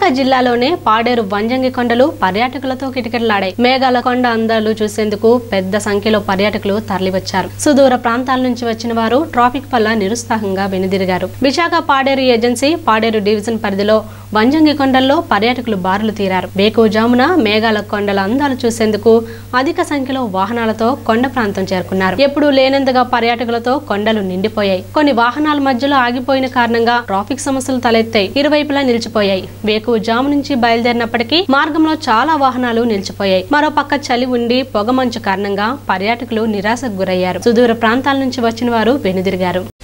జిల్లాలోనే పాడేరు వంజంగి కొండలు పర్యాటకులతో కిటకిటలాడాయి మేఘాల కొండ అందాలు చూసేందుకు పెద్ద సంఖ్యలో పర్యాటకులు తరలివచ్చారు సుదూర ప్రాంతాల నుంచి వచ్చిన వారు ట్రాఫిక్ వల్ల నిరుత్సాహంగా వెనుదిరిగారు విశాఖ పాడేరు ఏజెన్సీ పాడేరు డివిజన్ పరిధిలో వంజంగి కొండల్లో పర్యాటకులు బారులు తీరారు వేకువజామున మేఘాల కొండల అందాలు చూసేందుకు అధిక సంఖ్యలో వాహనాలతో కొండ ప్రాంతం చేరుకున్నారు ఎప్పుడూ లేనంతగా పర్యాటకులతో కొండలు నిండిపోయాయి కొన్ని వాహనాల మధ్యలో ఆగిపోయిన కారణంగా ట్రాఫిక్ సమస్యలు తలెత్తాయి ఇరువైపులా నిలిచిపోయాయి వేకువజాము నుంచి బయలుదేరినప్పటికీ మార్గంలో చాలా వాహనాలు నిలిచిపోయాయి మరో పక్క చలి ఉండి పొగమంచు కారణంగా పర్యాటకులు నిరాశకు గురయ్యారు సుదూర ప్రాంతాల నుంచి వచ్చిన వారు వెనుదిరిగారు